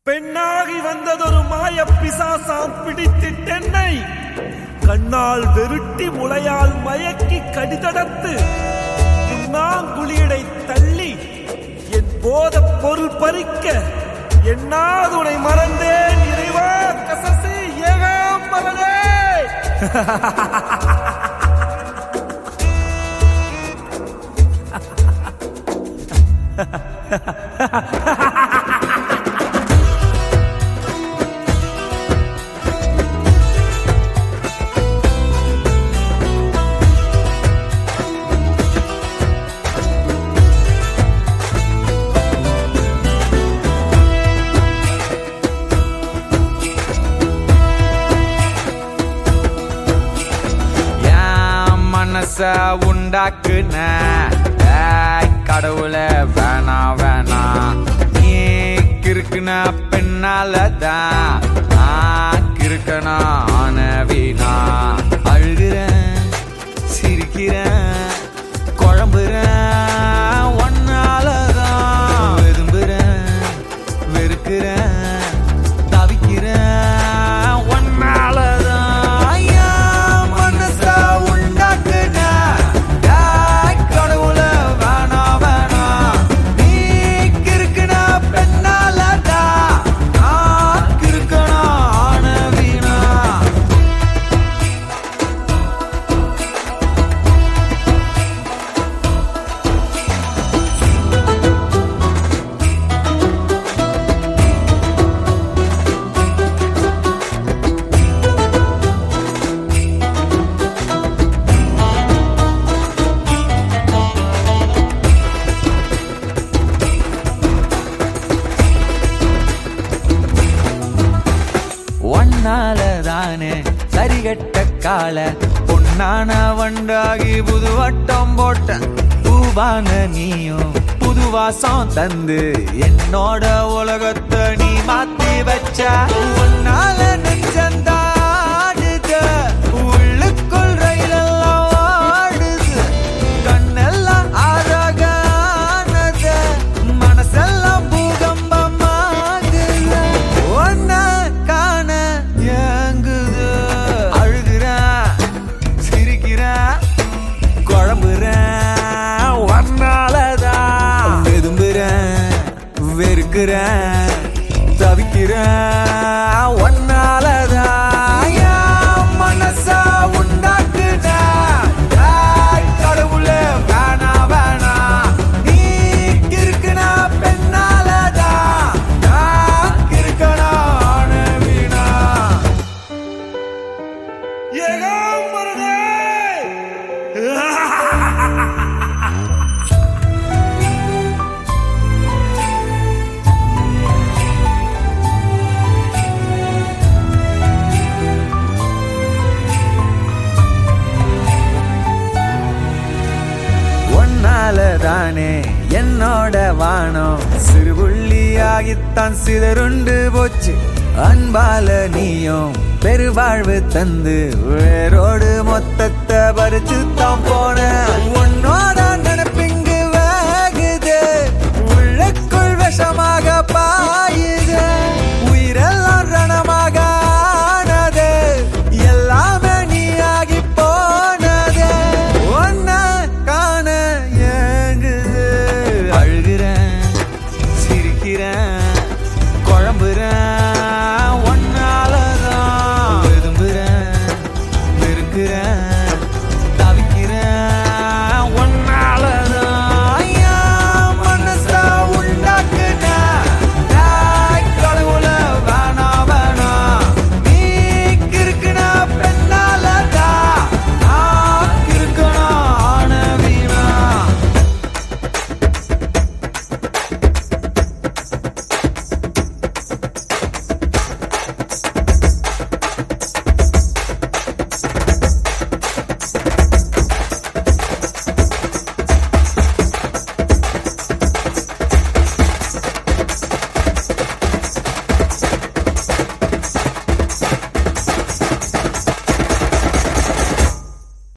பெண்ணாகி வந்ததொரு மாய பிசாசாம் பிடித்திட்டென்னை கண்ணால் வெருட்டி முளையால் மயக்கி கடிதடத்து புன்னாங்குழியடை தள்ளி என் போத பொருள் பறிக்க எண்ணாதுனை மறந்தேன் இறைவா கசசி ஏகாம்பரனே என் மனச உண்டாக்குன ஏய், கடவுளே வேணா வேணா நீ கிறுக்குன பின்னாலதான் நான் கிறுக்கனா ஆன வீணா அழுகிறேன் சிரிக்கிறேன் குழம்புறேன் ஒன்னாலதான் விரும்புறேன் வெறுக்கிறேன் தவிக்கிறேன் ஒன்னாலதான் என் மனச உண்டாக்குன ஏய், கடவுளே வேணா வேணா நீ கிறுக்குன பெண்ணாலதான் நான் கிறுக்கனா ஆன வீணா ஒன்னால தானே சரிகட்ட கால பொன்னான வண்டாகி புது வட்டம் போட்ட பூவான நீயும் புது வாசம் தந்து என்னோட உலகத்தை நீ மாத்தி வச்ச உன்னால நெஞ்சந்தாடுது உள்ளுக்குள் ரயிலெல்லாம் ஆடுது கண்ணெல்லாம் அழகானது மனசெல்லாம் பூகம்பமாகுது ஒன்ன காண ஏங்குது அழுகிறேன் சிரிக்கிறேன் குழம்புறேன் ஒன்னாலதான் விரும்புறேன் வெறுக்கிறேன் தவிக்கிறேன் ஒன்னாலதான் என் மனசா உண்டாக்குன ஏய், கடவுளே வேணா வேணா நீ கிறுக்குனா பெண்ணாலதான் நான் கிறுக்கனா ஆன வீணா ஏகாம்பரனே ஒன்னால தானே என்னோட வானம் சிறுபுள்ளியாகித்தான் சிதறுண்டு போச்சு அன்பால நீயும் பெருவாழ்வு தந்து வேரோடு மொத்தத்தை பறிச்சு தான் போன உன்னோட